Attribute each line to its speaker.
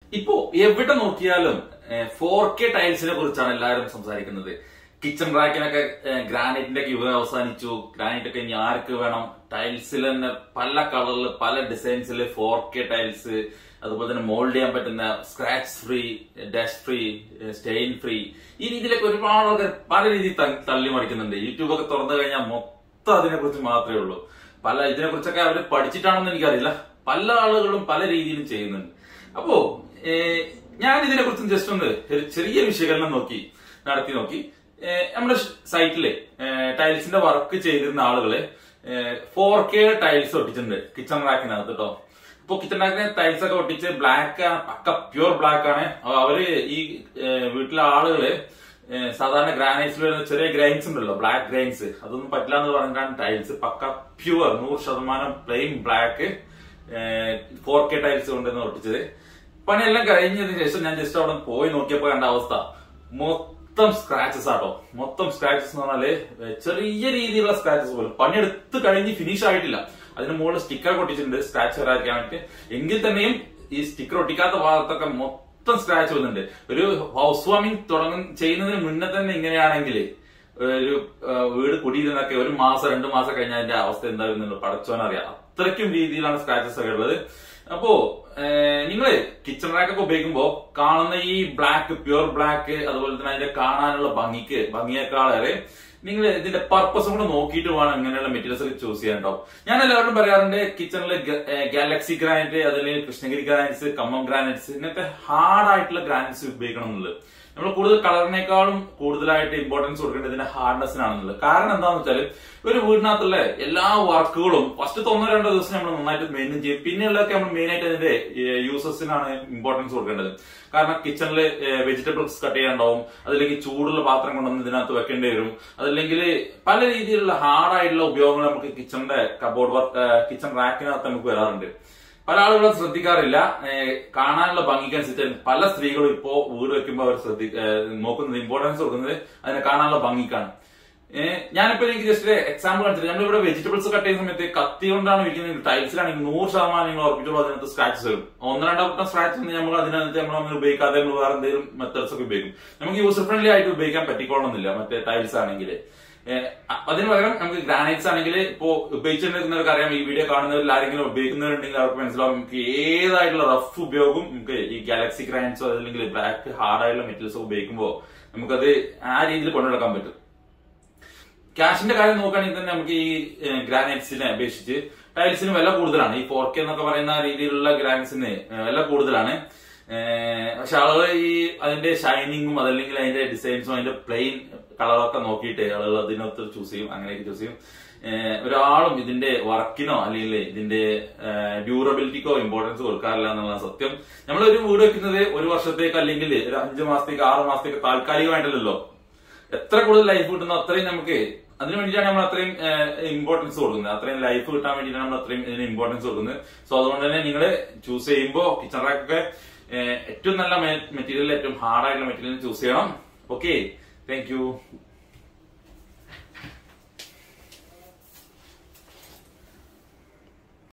Speaker 1: ഇപ്പോ എവിടെ നോക്കിയാലും ഫോർ കെ ടൈൽസിനെ കുറിച്ചാണ് എല്ലാവരും സംസാരിക്കുന്നത് കിച്ചൺ റാക്കിനൊക്കെ ഗ്രാനൈറ്റിന്റെ ഒക്കെ യുഗം അവസാനിച്ചു ഗ്രാനൈറ്റ് ഒക്കെ ഇനി ആർക്ക് വേണം ടൈൽസിൽ തന്നെ പല കളറിൽ പല ഡിസൈൻസിൽ ഫോർ കെ ടൈൽസ് അതുപോലെ തന്നെ മോൾഡ് ചെയ്യാൻ പറ്റുന്ന scratch free dust free stain free ഈ രീതിയിലൊക്കെ ഒരുപാട് ആൾക്കാർ പല രീതിയിൽ ത- തള്ളി മറിക്കുന്നുണ്ട് യൂട്യൂബ് ഒക്കെ തുറന്നു കഴിഞ്ഞാൽ മൊത്തം അതിനെ കുറിച്ച് മാത്രമേ ഉള്ളൂ പല ഇതിനെ കുറിച്ചൊക്കെ അവർ പഠിച്ചിട്ടാണെന്ന് എനിക്കറിയില്ല പല ആളുകളും പല രീതിയിലും ചെയ്യുന്നുണ്ട് അപ്പോ ഏഹ്, ഞാൻ ഇതിനെ കുറിച്ച് ജസ്റ്റ് ഒന്ന് ഒരു ചെറിയ വിശകലനം നോക്കി നടത്തി നോക്കി ഏഹ്, നമ്മുടെ സൈറ്റില് ടൈൽസിന്റെ വർക്ക് ചെയ്തിരുന്ന ആളുകള് ഫോർ കെ ടൈൽസ് ഒട്ടിച്ചിട്ടുണ്ട് കിച്ചൺ റാക്കിനകത്ത് കേട്ടോ ഇപ്പൊ കിച്ചൺ റാക്കിന് ടൈൽസ് ഒക്കെ ഒട്ടിച്ച് ബ്ലാക്ക് പക്ക പ്യൂർ ബ്ലാക്ക് ആണ് അപ്പൊ അവര് ഈ ഏഹ്, വീട്ടിലെ ആളുകള് ഏഹ്, സാധാരണ ഗ്രാനൈറ്റ്സിൽ വരുന്ന ചെറിയ ഗ്രൈൻസ് ഉണ്ടല്ലോ ബ്ലാക്ക് ഗ്രൈൻസ് അതൊന്നും പറ്റില്ല എന്ന് പറഞ്ഞിട്ടാണ് ടൈൽസ് പക്ക പ്യുവർ നൂറ് ശതമാനം plain black four K tiles കൊണ്ടുവന്ന് ഒട്ടിച്ചത് പണിയെല്ലാം കഴിഞ്ഞതിന് ശേഷം ഞാൻ ജസ്റ്റ് അവിടെ പോയി നോക്കിയപ്പോ കണ്ട അവസ്ഥ മൊത്തം സ്ക്രാച്ചസ് ആട്ടോ മൊത്തം സ്ക്രാച്ചസ് എന്ന് പറഞ്ഞാല് ഏഹ്, ചെറിയ രീതിയിലുള്ള സ്ക്രാച്ചസ് പോലും പണിയെടുത്ത് കഴിഞ്ഞ് ഫിനിഷ് ആയിട്ടില്ല അതിന് മുകളിൽ സ്റ്റിക്കർ ഒട്ടിച്ചിട്ടുണ്ട് സ്ക്രാച്ച് വരാതിരിക്കാൻ വേണ്ടിട്ട് എങ്കിൽ തന്നെയും ഈ സ്റ്റിക്കർ ഒട്ടിക്കാത്ത ഭാഗത്തൊക്കെ മൊത്തം സ്ക്രാച്ച് വരുന്നുണ്ട് ഒരു ഹൗസ് വാമിംഗ് തുടങ്ങുന്ന ചെയ്യുന്നതിന് മുന്നേ തന്നെ ഇങ്ങനെയാണെങ്കിൽ ഒരു ആ, വീട് കുടിയിരുന്നൊക്കെ ഒരു മാസം രണ്ട് മാസം കഴിഞ്ഞാൽ അതിന്റെ അവസ്ഥ എന്തായിരുന്നു പടച്ചോനറിയാം അത്രയ്ക്കും രീതിയിലാണ് സ്ക്രാച്ചസ് ഒക്കെ ഉള്ളത് അപ്പോ നിങ്ങൾ കിച്ചൺ റാക്ക് ഒക്കെ ഉപയോഗിക്കുമ്പോ കാണുന്ന ഈ ബ്ലാക്ക് പ്യുവർ ബ്ലാക്ക് അതുപോലെ തന്നെ അതിന്റെ കാണാനുള്ള ഭംഗിക്ക് ഭംഗിയേക്കാളേറെ നിങ്ങൾ ഇതിന്റെ പർപ്പസും കൂടെ നോക്കിയിട്ട് വേണം ഇങ്ങനെയുള്ള മെറ്റീരിയൽസ് ഒക്കെ ചൂസ് ചെയ്യാൻ കേട്ടോ ഞാൻ എല്ലാവരും പറയാറുണ്ട് കിച്ചണിൽ ഗാലക്സി ഗ്രാനൈറ്റ് അതല്ലെങ്കിൽ കൃഷ്ണഗിരി ഗ്രാനൈറ്റ്സ് കമ്മം ഗ്രാനൈറ്റ്സ് ഇങ്ങനത്തെ ഹാർഡ് ആയിട്ടുള്ള ഗ്രാനൈറ്റ്സ് ഉപയോഗിക്കണം എന്നുള്ളത് നമ്മൾ കൂടുതൽ കളറിനേക്കാളും കൂടുതലായിട്ട് ഇമ്പോർട്ടൻസ് കൊടുക്കേണ്ടത് ഇതിന്റെ ഹാർഡ്നെസ്സിനാണെന്നുള്ളത് കാരണം എന്താണെന്ന് വെച്ചാൽ ഒരു വീടിനകത്തുള്ള എല്ലാ വർക്കുകളും ഫസ്റ്റ് ഒന്നോ രണ്ടോ ദിവസം നമ്മൾ നന്നായിട്ട് മെയിൻറ്റെയിൻ ചെയ്യും പിന്നെയുള്ളതൊക്കെ നമ്മൾ മെയിൻ ആയിട്ട് അതിന്റെ യൂസസിനാണ് ഇമ്പോർട്ടൻസ് കൊടുക്കേണ്ടത് കാരണം കിച്ചണിൽ വെജിറ്റബിൾസ് കട്ട് ചെയ്യാണ്ടാവും അതല്ലെങ്കിൽ ചൂടുള്ള പാത്രം കൊണ്ടുവന്ന് ഇതിനകത്ത് വെക്കേണ്ടി വരും അതല്ലെങ്കിൽ പല രീതിയിലുള്ള ഹാർഡായിട്ടുള്ള ഉപയോഗങ്ങൾ നമുക്ക് കിച്ചണിന്റെ കബോർഡ് വർക്ക് കിച്ചൺ റാക്കിനകത്ത് നമുക്ക് വരാറുണ്ട് പല ആളുകളും ശ്രദ്ധിക്കാറില്ല ഏഹ് കാണാനുള്ള ഭംഗിക്കനുസരിച്ച് പല സ്ത്രീകളും ഇപ്പോ വീട് വെക്കുമ്പോൾ അവർ ശ്രദ്ധി ഏഹ് നോക്കുന്നത് ഇമ്പോർട്ടൻസ് കൊടുക്കുന്നത് അതിനെ കാണാനുള്ള ഭംഗിക്കാണ് ഏഹ് ഞാനിപ്പോ എനിക്ക് ജസ്റ്റ് എക്സാമ്പിൾ കാണിച്ചിട്ട് നമ്മളിവിടെ വെജിറ്റബിൾസ് കട്ട് ചെയ്യുന്ന സമയത്ത് കത്തി കൊണ്ടാണ് വിൽക്കുന്നത് ടൈൽസിലാണെങ്കിൽ നൂറ് ശതമാനം നിങ്ങൾ ഉറപ്പിച്ചോളൂ അതിനകത്ത് സ്ക്രാച്ചസ് വരും ഒന്ന് രണ്ടാമത്തെ സ്ക്രാച്ച് നമ്മൾ അതിനകത്ത് നമ്മൾ അങ്ങനെ ഉപയോഗിക്കാതെ നമ്മൾ വേറെ എന്തെങ്കിലും മെത്തേഡ്സ് ഒക്കെ ഉപയോഗിക്കും നമുക്ക് യൂസർ ഫ്രണ്ട്ലി ആയിട്ട് ഉപയോഗിക്കാൻ പറ്റിക്കോളണമെന്നില്ല മറ്റേ ടൈൽസ് ആണെങ്കിൽ ഏഹ് അ- അതിന് പകരം നമുക്ക് ഗ്രാനൈറ്റ്സ് ആണെങ്കിൽ ഇപ്പോ ഉപയോഗിച്ചിട്ടുണ്ടെന്നവർക്ക് അറിയാം ഈ വീഡിയോ കാണുന്നവരിൽ ആരെങ്കിലും ഉപയോഗിക്കുന്നവരുണ്ടെങ്കിൽ അവർക്ക് മനസ്സിലാവും നമുക്ക് ഏതായിട്ടുള്ള റഫ് ഉപയോഗം നമുക്ക് ഈ ഗാലക്സി ഗ്രാനൈറ്റ്സോ അല്ലെങ്കിൽ ബ്ലാക്ക് ഹാർഡ് ആയിട്ടുള്ള മെറ്റീരിയൽസോ ഉപയോഗിക്കുമ്പോൾ നമുക്കത് ആ രീതിയിൽ കൊണ്ടുനടക്കാൻ പറ്റും ക്യാഷിന്റെ കാര്യം നോക്കുകയാണെങ്കിൽ തന്നെ നമുക്ക് ഈ ഗ്രാനൈറ്റ്സിനെ അപേക്ഷിച്ച് ടൈൽസിന് വില കൂടുതലാണ് ഈ ഫോർ കെ എന്നൊക്കെ പറയുന്ന രീതിയിലുള്ള ഗ്രാനൈറ്റ്സിന് വില കൂടുതലാണ് ഏഹ് പക്ഷെ ആളുകൾ ഈ അതിന്റെ ഷൈനിങ്ങും അതല്ലെങ്കിൽ അതിന്റെ ഡിസൈൻസും അതിന്റെ പ്ലെയിൻ കളറൊക്കെ നോക്കിയിട്ട് ആളുകൾ അതിനകത്ത് ചൂസ് ചെയ്യും അങ്ങനെയൊക്കെ ചൂസ് ചെയ്യും ഏഹ് ഒരാളും ഇതിന്റെ വർക്കിനോ അല്ലെങ്കിൽ ഇതിന്റെ ഡ്യൂറബിലിറ്റിക്കോ ഇമ്പോർട്ടൻസ് കൊടുക്കാറില്ല എന്നുള്ളതാണ് സത്യം നമ്മൾ ഒരു വീട് വെക്കുന്നത് ഒരു വർഷത്തേക്ക് അല്ലെങ്കിൽ ഒരു അഞ്ചു മാസത്തേക്ക് ആറ് മാസത്തേക്ക് താൽക്കാലികമായിട്ടല്ലോ എത്ര കൂടുതൽ ലൈഫ് കിട്ടുന്നോ അത്രയും നമുക്ക് അതിനു വേണ്ടിയിട്ടാണ് നമ്മൾ അത്രയും ഇമ്പോർട്ടൻസ് കൊടുക്കുന്നത് അത്രയും ലൈഫ് കിട്ടാൻ വേണ്ടിയിട്ടാണ് നമ്മൾ അത്രയും ഇതിന് ഇമ്പോർട്ടൻസ് കൊടുക്കുന്നത് സോ അതുകൊണ്ട് തന്നെ നിങ്ങൾ ചൂസ് ചെയ്യുമ്പോൾ കിച്ചൺ റാക്കൊക്കെ ഏറ്റവും നല്ല മെറ്റീരിയൽ ഏറ്റവും ഹാർഡായിട്ടുള്ള മെറ്റീരിയൽ ചൂസ് ചെയ്യണം ഓക്കെ താങ്ക് യു